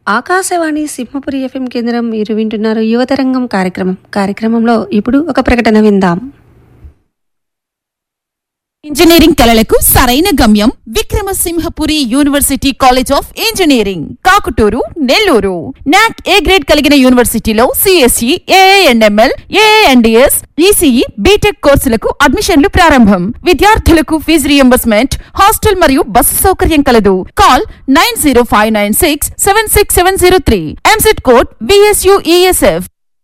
Akashvani Simhapuri FM కేంద్రం మీరు వింటున్నారు యువతరంగం కార్యక్రమం కార్యక్రమంలో ఇప్పుడు ఒక ప్రకటన విందాం ఇంజనీరింగ్ కళలకు సరైన గమ్యం Vikramasimhapuri university college of engineering Kakuturu Nellore NAAC A grade కలిగిన యూనివర్సిటీలో CSE ANML ANDS ECE BTech కోర్సులకు అడ్మిషన్లు ప్రారంభం విద్యార్థులకు ఫీజు రియంబర్స్మెంట్ హాస్టల్ మరియు బస్సు సౌకర్యం కలదు call nine zero five nine six seven six seven zero three EAMCET code BSUESF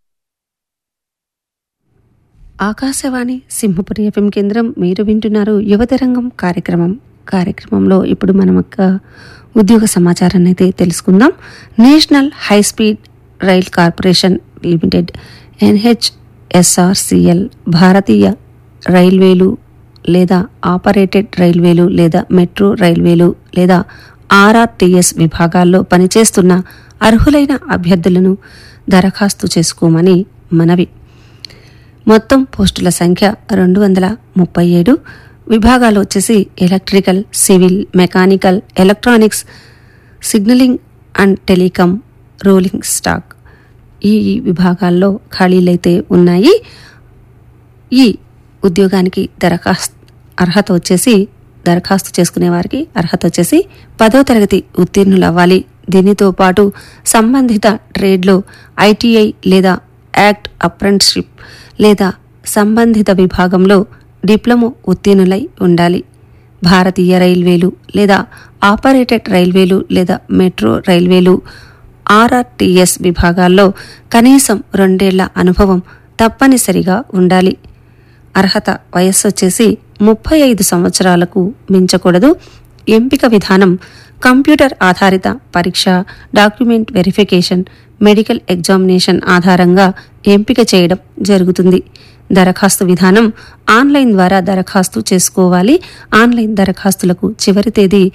Akashvani Simhapuri FM కేంద్రం మీరు వింటున్నారు యువతరంగం కార్యక్రమం కార్యక్రమంలో ఇప్పుడు మనం ఒక ఉద్యోగ సమాచారాన్ని అయితే తెలుసుకుందాం national high speed rail corporation limited NHSRCL భారతీయ రైల్వేలు లేదా ఆపరేటెడ్ రైల్వేలు లేదా మెట్రో రైల్వేలు లేదా ఆర్ఆర్టీఎస్ విభాగాల్లో పనిచేస్తున్న అర్హులైన అభ్యర్థులను దరఖాస్తు చేసుకోమని మనవి మొత్తం పోస్టుల సంఖ్య రెండు వందల ముప్పై ఏడు విభాగాలు వచ్చేసి electrical civil mechanical electronics signalling and telecom rolling stock ఈ విభాగాల్లో ఖాళీలైతే ఉన్నాయి ఈ ఉద్యోగానికి దరఖాస్తు అర్హత వచ్చేసి దరఖాస్తు చేసుకునే వారికి అర్హత వచ్చేసి పదో తరగతి ఉత్తీర్ణులు అవ్వాలి దీనితో పాటు సంబంధిత ట్రేడ్లో ఐటీఐ లేదా యాక్ట్ అప్రెంటిస్షిప్ లేదా సంబంధిత విభాగంలో డిప్లొమో ఉత్తీర్ణులై ఉండాలి భారతీయ రైల్వేలు లేదా ఆపరేటెడ్ రైల్వేలు లేదా మెట్రో రైల్వేలు ఆర్ఆర్టీఎస్ విభాగాల్లో కనీసం రెండేళ్ల అనుభవం తప్పనిసరిగా ఉండాలి అర్హత వయస్సు వచ్చేసి ముప్పై ఐదు సంవత్సరాలకు మించకూడదు ఎంపిక విధానం కంప్యూటర్ ఆధారిత పరీక్ష డాక్యుమెంట్ వెరిఫికేషన్ మెడికల్ ఎగ్జామినేషన్ ఆధారంగా ఎంపిక చేయడం జరుగుతుంది దరఖాస్తు విధానం ఆన్లైన్ ద్వారా దరఖాస్తు చేసుకోవాలి ఆన్లైన్ దరఖాస్తులకు చివరి తేదీ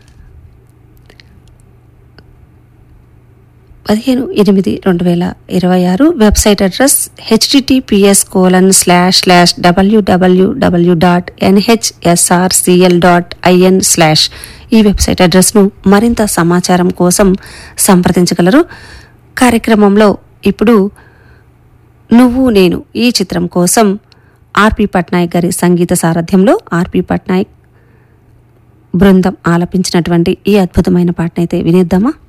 పదిహేను ఎనిమిది రెండు వేల ఇరవై ఆరు website address HTTPS colon slash slash WWW dot NHSRCL dot IN slash ఈ వెబ్సైట్ అడ్రస్ను మరింత సమాచారం కోసం సంప్రదించగలరు కార్యక్రమంలో ఇప్పుడు నువ్వు నేను ఈ చిత్రం కోసం ఆర్పి పట్నాయక్ గారి సంగీత సారథ్యంలో ఆర్పి పట్నాయక్ బృందం ఆలపించినటువంటి ఈ అద్భుతమైన పాటనైతే వినేద్దామా